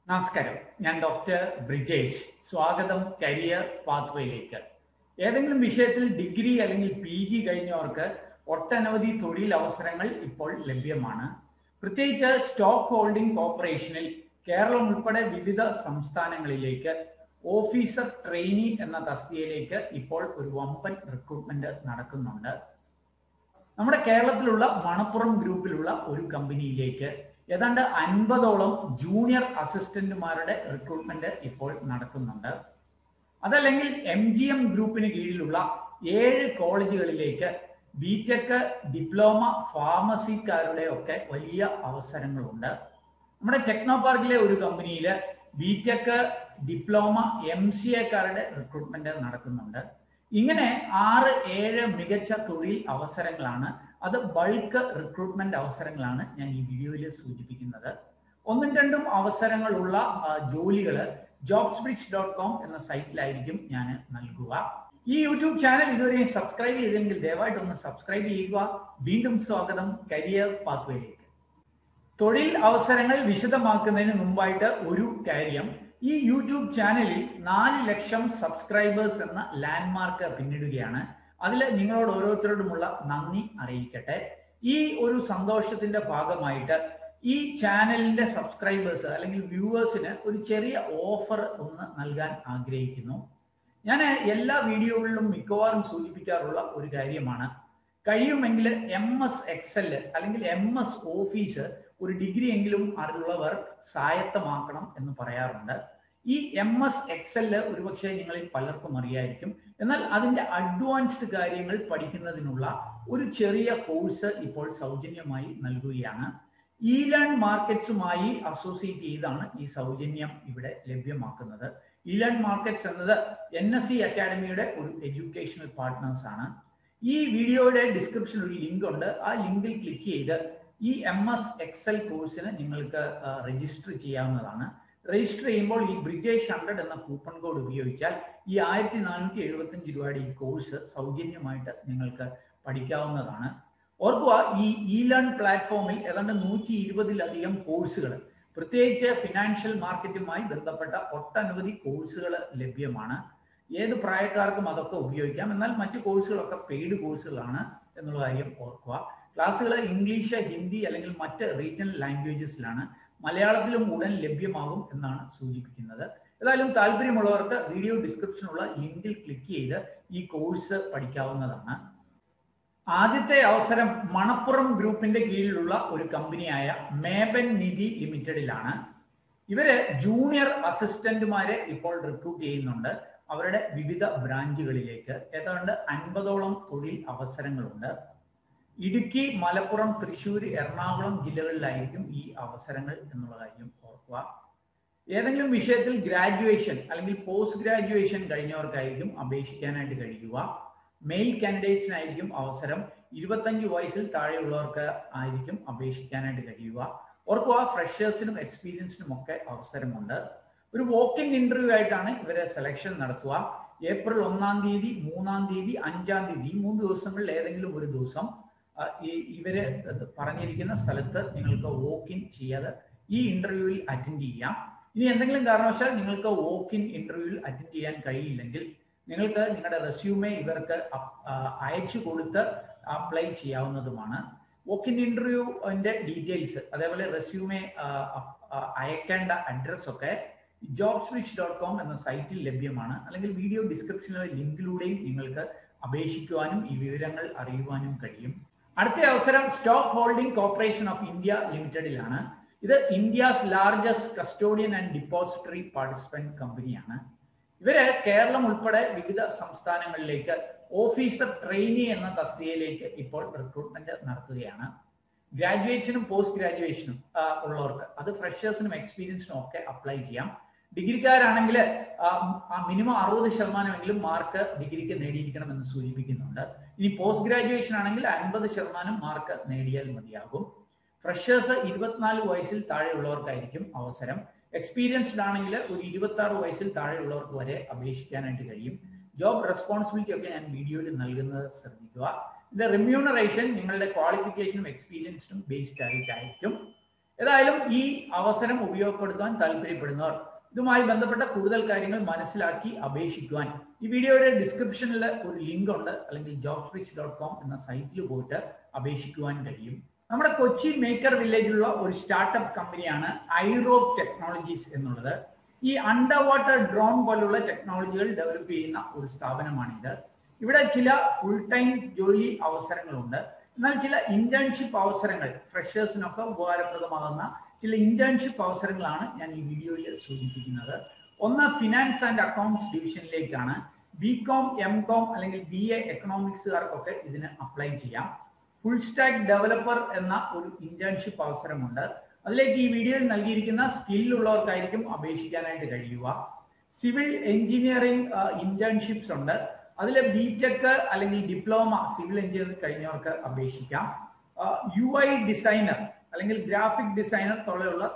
നമസ്കാരം ഞാൻ ഡോക്ടർ ബ്രിജേഷ് സ്വാഗതം കരിയർ പാത്വേയിലേക്ക് ഏതെങ്കിലും വിഷയത്തിൽ ഡിഗ്രി അല്ലെങ്കിൽ പി ജി കഴിഞ്ഞവർക്ക് ഒട്ടനവധി തൊഴിലവസരങ്ങൾ ഇപ്പോൾ ലഭ്യമാണ് പ്രത്യേകിച്ച് സ്റ്റോക്ക് ഹോൾഡിംഗ് കോർപ്പറേഷനിൽ കേരളം ഉൾപ്പെടെ വിവിധ സംസ്ഥാനങ്ങളിലേക്ക് ഓഫീസർ ട്രെയിനി എന്ന തസ്തികയിലേക്ക് ഇപ്പോൾ ഒരു വമ്പൻ റിക്രൂട്ട്മെന്റ് നടക്കുന്നുണ്ട് നമ്മുടെ കേരളത്തിലുള്ള മണപ്പുറം ഗ്രൂപ്പിലുള്ള ഒരു കമ്പനിയിലേക്ക് ഏതാണ്ട് അൻപതോളം ജൂനിയർ അസിസ്റ്റന്റുമാരുടെ റിക്രൂട്ട്മെന്റ് ഇപ്പോൾ നടക്കുന്നുണ്ട് അതല്ലെങ്കിൽ എം ജി എം ഗ്രൂപ്പിന് കീഴിലുള്ള ഏഴ് കോളേജുകളിലേക്ക് ബിടെക് ഡിപ്ലോമ ഫാർമസിക്കാരുടെ ഒക്കെ വലിയ അവസരങ്ങളുണ്ട് നമ്മുടെ ടെക്നോ പാർക്കിലെ ഒരു കമ്പനിയിൽ ബിടെക് ഡിപ്ലോമ എം സി എക്കാരുടെ റിക്രൂട്ട്മെന്റ് നടക്കുന്നുണ്ട് ഇങ്ങനെ ആറ് ഏഴ് മികച്ച തൊഴിൽ അവസരങ്ങളാണ് അത് ബൾക്ക് റിക്രൂട്ട്മെന്റ് അവസരങ്ങളാണ് ഞാൻ ഈ വീഡിയോയിൽ സൂചിപ്പിക്കുന്നത് ഒന്നും രണ്ടും അവസരങ്ങളുള്ള ജോലികൾ ജോബ്സ് ബ്രിഡ്ജ് ഡോട്ട് കോം എന്ന സൈറ്റിലായിരിക്കും ഞാൻ നൽകുക ഈ യൂട്യൂബ് ചാനൽ ഇതുവരെ സബ്സ്ക്രൈബ് ചെയ്തെങ്കിൽ ദയവായിട്ട് ഒന്ന് സബ്സ്ക്രൈബ് ചെയ്യുക വീണ്ടും സ്വാഗതം കരിയർ പാത്വേയിലേക്ക് തൊഴിൽ അവസരങ്ങൾ വിശദമാക്കുന്നതിന് മുമ്പായിട്ട് ഒരു കാര്യം ഈ യൂട്യൂബ് ചാനലിൽ നാല് ലക്ഷം സബ്സ്ക്രൈബേഴ്സ് എന്ന ലാൻഡ്മാർക്ക് പിന്നിടുകയാണ് അതിൽ നിങ്ങളോട് ഓരോരുത്തരോടുമുള്ള നന്ദി അറിയിക്കട്ടെ ഈ ഒരു സന്തോഷത്തിന്റെ ഭാഗമായിട്ട് ഈ ചാനലിന്റെ സബ്സ്ക്രൈബേഴ്സ് അല്ലെങ്കിൽ വ്യൂവേഴ്സിന് ഒരു ചെറിയ ഓഫർ ഒന്ന് നൽകാൻ ആഗ്രഹിക്കുന്നു ഞാൻ എല്ലാ വീഡിയോകളിലും മിക്കവാറും സൂചിപ്പിക്കാറുള്ള ഒരു കാര്യമാണ് കഴിയുമെങ്കിൽ എം എസ് എക്സൽ അല്ലെങ്കിൽ എം എസ് ഓഫീസ് ഒരു ഡിഗ്രി എങ്കിലും അറിവുള്ളവർ സ്വായത്തമാക്കണം എന്ന് പറയാറുണ്ട് ഈ എം എസ് എക്സല് ഒരുപക്ഷെ നിങ്ങളിൽ പലർക്കും അറിയായിരിക്കും എന്നാൽ അതിന്റെ അഡ്വാൻസ്ഡ് കാര്യങ്ങൾ പഠിക്കുന്നതിനുള്ള ഒരു ചെറിയ കോഴ്സ് ഇപ്പോൾ സൗജന്യമായി നൽകുകയാണ് ഇ ലേൺ മാർക്കറ്റ്സുമായി അസോസിയേറ്റ് ചെയ്താണ് ഈ സൗജന്യം ഇവിടെ ലഭ്യമാക്കുന്നത് ഇ ലേൺ മാർക്കറ്റ്സ് എന്നത് എൻ എസ് സി അക്കാഡമിയുടെ ഒരു എഡ്യൂക്കേഷണൽ പാർട്ട്നേഴ്സ് ആണ് ഈ വീഡിയോയുടെ ഡിസ്ക്രിപ്ഷനിൽ ഒരു ലിങ്ക് ഉണ്ട് ആ ലിങ്കിൽ ക്ലിക്ക് ചെയ്ത് ഈ എം എസ് എക്സൽ കോഴ്സിന് നിങ്ങൾക്ക് രജിസ്റ്റർ ചെയ്യാവുന്നതാണ് രജിസ്റ്റർ ചെയ്യുമ്പോൾ ഈ ബ്രിജേഷ് ഹൺഡ്രഡ് എന്ന കൂപ്പൺ കോഡ് ഉപയോഗിച്ചാൽ ഈ ആയിരത്തി നാനൂറ്റി എഴുപത്തഞ്ച് രൂപയുടെ ഈ കോഴ്സ് സൗജന്യമായിട്ട് നിങ്ങൾക്ക് പഠിക്കാവുന്നതാണ് ഓർക്കുക ഈ ഇ ലേൺ പ്ലാറ്റ്ഫോമിൽ ഏതാണ്ട് നൂറ്റി ഇരുപതിലധികം കോഴ്സുകൾ പ്രത്യേകിച്ച് ഫിനാൻഷ്യൽ മാർക്കറ്റുമായി ബന്ധപ്പെട്ട ഒട്ടനവധി കോഴ്സുകൾ ലഭ്യമാണ് ഏത് പ്രായക്കാർക്കും അതൊക്കെ ഉപയോഗിക്കാം എന്നാൽ മറ്റു കോഴ്സുകളൊക്കെ പെയ്ഡ് കോഴ്സുകളാണ് എന്നുള്ള കാര്യം ഓർക്കുക ക്ലാസ്സുകൾ ഇംഗ്ലീഷ് ഹിന്ദി അല്ലെങ്കിൽ മറ്റ് റീജിയണൽ ലാംഗ്വേജസിലാണ് മലയാളത്തിലും ഉടൻ ലഭ്യമാകും എന്നാണ് സൂചിപ്പിക്കുന്നത് ഏതായാലും താല്പര്യമുള്ളവർക്ക് വീഡിയോ ഡിസ്ക്രിപ്ഷനുള്ള ലിങ്കിൽ ക്ലിക്ക് ചെയ്ത് ഈ കോഴ്സ് പഠിക്കാവുന്നതാണ് ആദ്യത്തെ അവസരം മണപ്പുറം ഗ്രൂപ്പിന്റെ കീഴിലുള്ള ഒരു കമ്പനിയായ മേബൻ നിധി ലിമിറ്റഡിലാണ് ഇവര് ജൂനിയർ അസിസ്റ്റന്റുമാരെ ഇപ്പോൾ റിക്രൂട്ട് ചെയ്യുന്നുണ്ട് അവരുടെ വിവിധ ബ്രാഞ്ചുകളിലേക്ക് ഏതാണ്ട് അൻപതോളം തൊഴിൽ അവസരങ്ങളുണ്ട് ഇടുക്കി മലപ്പുറം തൃശ്ശൂർ എറണാകുളം ജില്ലകളിലായിരിക്കും ഈ അവസരങ്ങൾ എന്നുള്ള കാര്യം ഓർക്കുക ഏതെങ്കിലും വിഷയത്തിൽ ഗ്രാജുവേഷൻ അല്ലെങ്കിൽ പോസ്റ്റ് ഗ്രാജുവേഷൻ കഴിഞ്ഞവർക്കായിരിക്കും അപേക്ഷിക്കാനായിട്ട് കഴിയുക മെയിൽ കാൻഡിഡേറ്റ്സിനായിരിക്കും അവസരം ഇരുപത്തഞ്ച് വയസ്സിൽ താഴെയുള്ളവർക്ക് ആയിരിക്കും അപേക്ഷിക്കാനായിട്ട് കഴിയുക ഓർക്കുക ഫ്രഷേഴ്സിനും എക്സ്പീരിയൻസിനും ഒക്കെ അവസരമുണ്ട് ഒരു വോക്കിൻ ഇന്റർവ്യൂ ആയിട്ടാണ് ഇവരെ സെലക്ഷൻ നടത്തുക ഏപ്രിൽ ഒന്നാം തീയതി മൂന്നാം തീയതി അഞ്ചാം തീയതി ഈ മൂന്ന് ദിവസങ്ങളിൽ ഏതെങ്കിലും ഒരു ദിവസം ഈ ഇവര് പറഞ്ഞിരിക്കുന്ന സ്ഥലത്ത് നിങ്ങൾക്ക് വോക്ക് ഇൻ ചെയ്യാതെ ഈ ഇന്റർവ്യൂവിൽ അറ്റൻഡ് ചെയ്യാം ഇനി എന്തെങ്കിലും കാരണവശാൽ നിങ്ങൾക്ക് വോക്ക് ഇൻ ഇന്റർവ്യൂവിൽ അറ്റൻഡ് ചെയ്യാൻ കഴിയില്ലെങ്കിൽ നിങ്ങൾക്ക് നിങ്ങളുടെ റെസ്യൂമെ ഇവർക്ക് അയച്ചു കൊടുത്ത് അപ്ലൈ ചെയ്യാവുന്നതുമാണ് വോക്ക് ഇൻ ഇന്റർവ്യൂവിന്റെ ഡീറ്റെയിൽസ് അതേപോലെ റെസ്യൂമെ അയക്കേണ്ട അഡ്രസ് ഒക്കെ ജോബ്സ് വിച്ച് ഡോട്ട് കോം എന്ന സൈറ്റിൽ ലഭ്യമാണ് അല്ലെങ്കിൽ വീഡിയോ ഡിസ്ക്രിപ്ഷനിലെ ലിങ്കിലൂടെയും നിങ്ങൾക്ക് അപേക്ഷിക്കുവാനും ഈ വിവരങ്ങൾ അറിയുവാനും കഴിയും അടുത്ത അവസരം stock holding corporation of India ലിമിറ്റഡിലാണ് ഇത് India's largest custodian and depository participant കമ്പനിയാണ് ഇവര് കേരളം ഉൾപ്പെടെ വിവിധ സംസ്ഥാനങ്ങളിലേക്ക് ഓഫീസർ ട്രെയിനി എന്ന തസ്തികയിലേക്ക് ഇപ്പോൾ റിക്രൂട്ട്മെന്റ് നടത്തുകയാണ് ഗ്രാജുവേറ്റ്സിനും പോസ്റ്റ് ഗ്രാജുവേഷനും ഉള്ളവർക്ക് അത് ഫ്രഷേഴ്സിനും എക്സ്പീരിയൻസിനും ഒക്കെ അപ്ലൈ ചെയ്യാം ഡിഗ്രിക്കാരാണെങ്കിൽ മിനിമം അറുപത് ശതമാനമെങ്കിലും മാർക്ക് ഡിഗ്രിക്ക് നേടിയിരിക്കണം എന്ന് സൂചിപ്പിക്കുന്നുണ്ട് ഇനി പോസ്റ്റ് ഗ്രാജുവേഷൻ ആണെങ്കിൽ അൻപത് ശതമാനം മാർക്ക് നേടിയാൽ മതിയാകും ഫ്രഷേഴ്സ് ഇരുപത്തിനാല് വയസ്സിൽ താഴെയുള്ളവർക്കായിരിക്കും അവസരം എക്സ്പീരിയൻസ്ഡ് ആണെങ്കിൽ ഒരു ഇരുപത്തി ആറ് വയസ്സിൽ താഴെയുള്ളവർക്ക് വരെ അപേക്ഷിക്കാനായിട്ട് കഴിയും ജോബ് റെസ്പോൺസിബിലിറ്റി ഒക്കെ ഞാൻ വീഡിയോയിൽ നൽകുന്നത് ശ്രദ്ധിക്കുക ഇതിന്റെ റിമ്യൂണറേഷൻ നിങ്ങളുടെ ക്വാളിഫിക്കേഷനും എക്സ്പീരിയൻസിനും ബേസ്ഡ് ആയിട്ടായിരിക്കും ഏതായാലും ഈ അവസരം ഉപയോഗപ്പെടുത്താൻ താല്പര്യപ്പെടുന്നവർ ഇതുമായി ബന്ധപ്പെട്ട കൂടുതൽ കാര്യങ്ങൾ മനസ്സിലാക്കി അപേക്ഷിക്കുവാൻ ഈ വീഡിയോയുടെ ഡിസ്ക്രിപ്ഷനിൽ ഒരു ലിങ്ക് ഉണ്ട് അല്ലെങ്കിൽ ജോബ് റിച്ച് ഡോട്ട് കോം എന്ന സൈറ്റിൽ പോയിട്ട് അപേക്ഷിക്കുവാൻ കഴിയും നമ്മുടെ കൊച്ചി മേക്കർ വില്ലേജിലുള്ള ഒരു സ്റ്റാർട്ടപ്പ് കമ്പനിയാണ് ഐറോപ്പ് ടെക്നോളജീസ് എന്നുള്ളത് ഈ അണ്ടർ വാട്ടർ ഡ്രോൺ പോലുള്ള ടെക്നോളജികൾ ഡെവലപ്പ് ചെയ്യുന്ന ഒരു സ്ഥാപനമാണിത് ഇവിടെ ചില ഫുൾ ടൈം ജോലി അവസരങ്ങളുണ്ട് എന്നാൽ ചില ഇന്റേൺഷിപ്പ് അവസരങ്ങൾ ഫ്രഷേഴ്സിനൊക്കെ ഉപകാരപ്രദമാകുന്ന ചില ഇന്റേൺഷിപ്പ് അവസരങ്ങളാണ് ഞാൻ ഈ വീഡിയോയിൽ സൂചിപ്പിക്കുന്നത് ഒന്ന് ഫിനാൻസ് ആൻഡ് അക്കൗണ്ട്സ് ഡിവിഷനിലേക്കാണ് ബി കോം എം കോം അല്ലെങ്കിൽ ബി എ എക്കണോമിക്സുകാർക്കൊക്കെ ഇതിന് അപ്ലൈ ചെയ്യാം ഫുൾ സ്റ്റാക്ക് ഡെവലപ്പർ എന്ന ഒരു ഇന്റേൺഷിപ്പ് അവസരമുണ്ട് അതിലേക്ക് ഈ വീഡിയോയിൽ നൽകിയിരിക്കുന്ന സ്കില്ലുള്ളവർക്കായിരിക്കും അപേക്ഷിക്കാനായിട്ട് കഴിയുക സിവിൽ എഞ്ചിനീയറിംഗ് ഇന്റേൺഷിപ്സ് ഉണ്ട് അതിൽ ബി ടെക് അല്ലെങ്കിൽ ഡിപ്ലോമ സിവിൽ എഞ്ചിനീയറിംഗ് കഴിഞ്ഞവർക്ക് അപേക്ഷിക്കാം യു ഐ ഡിസൈനർ അല്ലെങ്കിൽ ഗ്രാഫിക് ഡിസൈനർ പോലെയുള്ള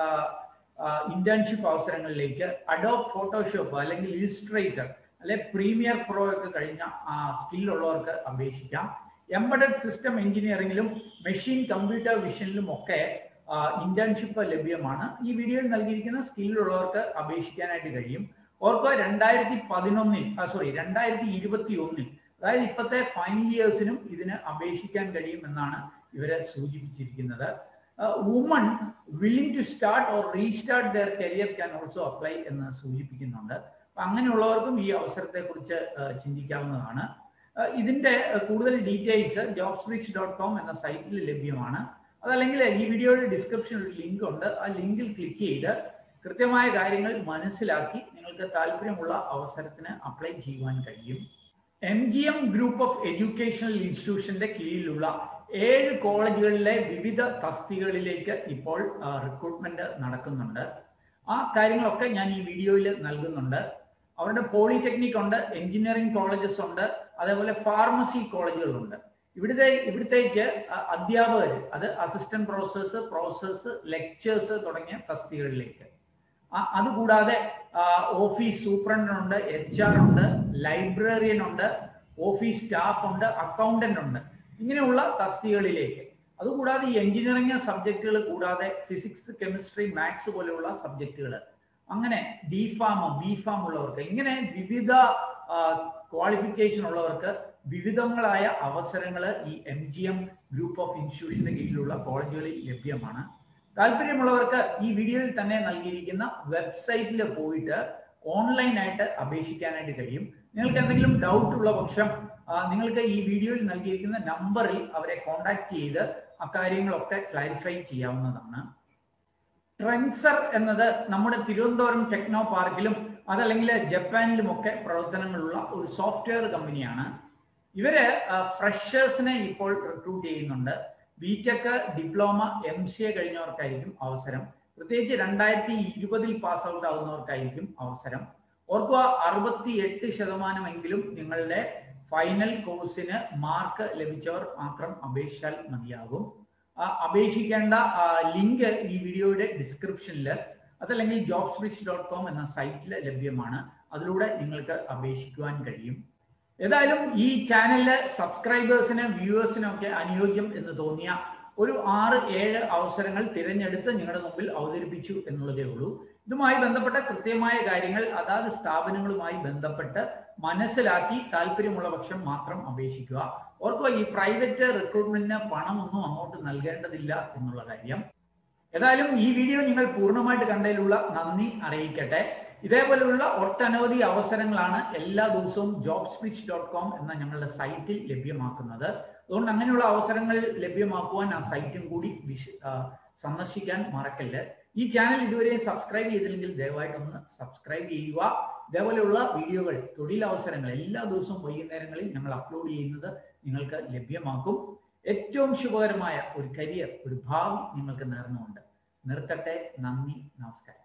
ഇന്റേൺഷിപ്പ് അവസരങ്ങളിലേക്ക് അഡോബ് ഫോട്ടോഷോപ്പ് അല്ലെങ്കിൽ ഇലിസ്ട്രേറ്റർ അല്ലെ പ്രീമിയർ പ്രോ ഒക്കെ കഴിഞ്ഞ സ്കില്ലുള്ളവർക്ക് അപേക്ഷിക്കാം എംബഡഡ് സിസ്റ്റം എഞ്ചിനീയറിംഗിലും മെഷീൻ കമ്പ്യൂട്ടർ വിഷനിലും ഒക്കെ ഇന്റേൺഷിപ്പ് ലഭ്യമാണ് ഈ വീഡിയോയിൽ നൽകിയിരിക്കുന്ന സ്കില്ലുള്ളവർക്ക് അപേക്ഷിക്കാനായിട്ട് കഴിയും ഓർക്കുക രണ്ടായിരത്തി പതിനൊന്നിൽ സോറി രണ്ടായിരത്തി ഇരുപത്തി ഒന്നിൽ അതായത് ഇപ്പോഴത്തെ ഫൈനൽ ഇയേഴ്സിനും ഇതിന് അപേക്ഷിക്കാൻ കഴിയും എന്നാണ് ഇവരെ സൂചിപ്പിച്ചിരിക്കുന്നത് woman willing to start or restart their career can also apply എന്ന് സൂചിപ്പിക്കുന്നുണ്ട് അപ്പൊ അങ്ങനെയുള്ളവർക്കും ഈ അവസരത്തെ കുറിച്ച് ചിന്തിക്കാവുന്നതാണ് ഇതിന്റെ കൂടുതൽ details jobs rich dot com എന്ന സൈറ്റിൽ ലഭ്യമാണ് അതല്ലെങ്കിൽ ഈ വീഡിയോയുടെ ഡിസ്ക്രിപ്ഷനിൽ ഒരു ലിങ്ക് ഉണ്ട് ആ ലിങ്കിൽ ക്ലിക്ക് ചെയ്ത് കൃത്യമായ കാര്യങ്ങൾ മനസ്സിലാക്കി നിങ്ങൾക്ക് താല്പര്യമുള്ള അവസരത്തിന് അപ്ലൈ ചെയ്യുവാൻ കഴിയും M G M group of educational ഇൻസ്റ്റിറ്റ്യൂഷന്റെ കീഴിലുള്ള ഏഴ് കോളേജുകളിലെ വിവിധ തസ്തികകളിലേക്ക് ഇപ്പോൾ റിക്രൂട്ട്മെന്റ് നടക്കുന്നുണ്ട് ആ കാര്യങ്ങളൊക്കെ ഞാൻ ഈ വീഡിയോയിൽ നൽകുന്നുണ്ട് അവരുടെ പോളിടെക്നിക് ഉണ്ട് എഞ്ചിനീയറിംഗ് കോളേജസ് ഉണ്ട് അതേപോലെ ഫാർമസി കോളേജുകളുണ്ട് ഇവിടുത്തെ ഇവിടത്തേക്ക് അധ്യാപകർ അത് അസിസ്റ്റന്റ് പ്രൊഫസേഴ്സ് പ്രൊഫസേഴ്സ് ലെക്ചേഴ്സ് തുടങ്ങിയ തസ്തികകളിലേക്ക് അതുകൂടാതെ ഓഫീസ് സൂപ്രണ്ട് ഉണ്ട് എച്ച് ആർ ഉണ്ട് ലൈബ്രറിയൻ ഉണ്ട് ഓഫീസ് സ്റ്റാഫ് ഉണ്ട് അക്കൗണ്ടന്റ് ഉണ്ട് ഇങ്ങനെയുള്ള തസ്തികകളിലേക്ക് അതുകൂടാതെ ഈ എഞ്ചിനീയറിംഗ് സബ്ജക്റ്റുകൾ കൂടാതെ ഫിസിക്സ് കെമിസ്ട്രി മാത്സ് പോലെയുള്ള സബ്ജക്റ്റുകൾ അങ്ങനെ ഡി ഫാം ബി ഫാം ഉള്ളവർക്ക് ഇങ്ങനെ വിവിധ ക്വാളിഫിക്കേഷൻ ഉള്ളവർക്ക് വിവിധങ്ങളായ അവസരങ്ങൾ ഈ M G M group of ഇൻസ്റ്റിറ്റ്യൂഷന് കീഴിലുള്ള കോളേജുകളിൽ ലഭ്യമാണ് താല്പര്യമുള്ളവർക്ക് ഈ വീഡിയോയിൽ തന്നെ നൽകിയിരിക്കുന്ന വെബ്സൈറ്റിൽ പോയിട്ട് ഓൺലൈനായിട്ട് അപേക്ഷിക്കാനായിട്ട് കഴിയും നിങ്ങൾക്ക് എന്തെങ്കിലും ഡൗട്ട് ഉള്ള പക്ഷം നിങ്ങൾക്ക് ഈ വീഡിയോയിൽ നൽകിയിരിക്കുന്ന നമ്പറിൽ അവരെ കോൺടാക്ട് ചെയ്ത് അക്കാര്യങ്ങളൊക്കെ ക്ലാരിഫൈ ചെയ്യാവുന്നതാണ് ട്രെൻസർ എന്നത് നമ്മുടെ തിരുവനന്തപുരം ടെക്നോ പാർക്കിലും അതല്ലെങ്കിൽ ജപ്പാനിലും ഒക്കെ പ്രവർത്തനങ്ങളുള്ള ഒരു സോഫ്റ്റ്വെയർ കമ്പനിയാണ് ഇവര് ഫ്രഷേഴ്സിനെ ഇപ്പോൾ റിക്രൂട്ട് ചെയ്യുന്നുണ്ട് B tech diploma M C A കഴിഞ്ഞവർക്കായിരിക്കും അവസരം പ്രത്യേകിച്ച് രണ്ടായിരത്തി ഇരുപതിൽ പാസ് ഔട്ട് ആവുന്നവർക്കായിരിക്കും അവസരം ഓർക്കുക അറുപത്തി എട്ട് ശതമാനമെങ്കിലും നിങ്ങളുടെ ഫൈനൽ കോഴ്സിന് മാർക്ക് ലഭിച്ചവർ മാത്രം അപേക്ഷിച്ചാൽ മതിയാകും അപേക്ഷിക്കേണ്ട ലിങ്ക് ഈ വീഡിയോയുടെ ഡിസ്ക്രിപ്ഷനിൽ അതല്ലെങ്കിൽ ജോബ്സ് റിച്ച് ഡോട്ട് കോം എന്ന സൈറ്റിൽ ലഭ്യമാണ് അതിലൂടെ നിങ്ങൾക്ക് അപേക്ഷിക്കുവാൻ കഴിയും ഏതായാലും ഈ ചാനലിലെ സബ്സ്ക്രൈബേഴ്സിന് വ്യൂവേഴ്സിനും ഒക്കെ അനുയോജ്യം എന്ന് തോന്നിയ ഒരു ആറ് ഏഴ് അവസരങ്ങൾ തിരഞ്ഞെടുത്ത് നിങ്ങളുടെ മുമ്പിൽ അവതരിപ്പിച്ചു എന്നുള്ളതേ ഉള്ളൂ ഇതുമായി ബന്ധപ്പെട്ട കൃത്യമായ കാര്യങ്ങൾ അതാത് സ്ഥാപനങ്ങളുമായി ബന്ധപ്പെട്ട് മനസ്സിലാക്കി താല്പര്യമുള്ള പക്ഷം മാത്രം അപേക്ഷിക്കുക ഓർക്കുക ഈ പ്രൈവറ്റ് റിക്രൂട്ട്മെന്റിന് പണമൊന്നും അങ്ങോട്ട് നൽകേണ്ടതില്ല എന്നുള്ള കാര്യം ഏതായാലും ഈ വീഡിയോ നിങ്ങൾ പൂർണ്ണമായിട്ട് കണ്ടതിലുള്ള നന്ദി അറിയിക്കട്ടെ ഇതേപോലെയുള്ള ഒട്ടനവധി അവസരങ്ങളാണ് എല്ലാ ദിവസവും ജോബ് സ്പിച്ച് ഡോട്ട് കോം എന്ന ഞങ്ങളുടെ സൈറ്റിൽ ലഭ്യമാക്കുന്നത് അതുകൊണ്ട് അങ്ങനെയുള്ള അവസരങ്ങൾ ലഭ്യമാക്കുവാൻ ആ സൈറ്റും കൂടി വിശ സന്ദർശിക്കാൻ മറക്കല്ല് ഈ ചാനൽ ഇതുവരെ സബ്സ്ക്രൈബ് ചെയ്തില്ലെങ്കിൽ ദയവായിട്ടൊന്ന് സബ്സ്ക്രൈബ് ചെയ്യുക ഇതേപോലെയുള്ള വീഡിയോകൾ തൊഴിലവസരങ്ങൾ എല്ലാ ദിവസവും വൈകുന്നേരങ്ങളിൽ ഞങ്ങൾ അപ്ലോഡ് ചെയ്യുന്നത് നിങ്ങൾക്ക് ലഭ്യമാക്കും ഏറ്റവും ശുഭകരമായ ഒരു കരിയർ ഒരു ഭാവി നിങ്ങൾക്ക് നേർന്നുകൊണ്ട് നിർത്തട്ടെ നന്ദി നമസ്കാരം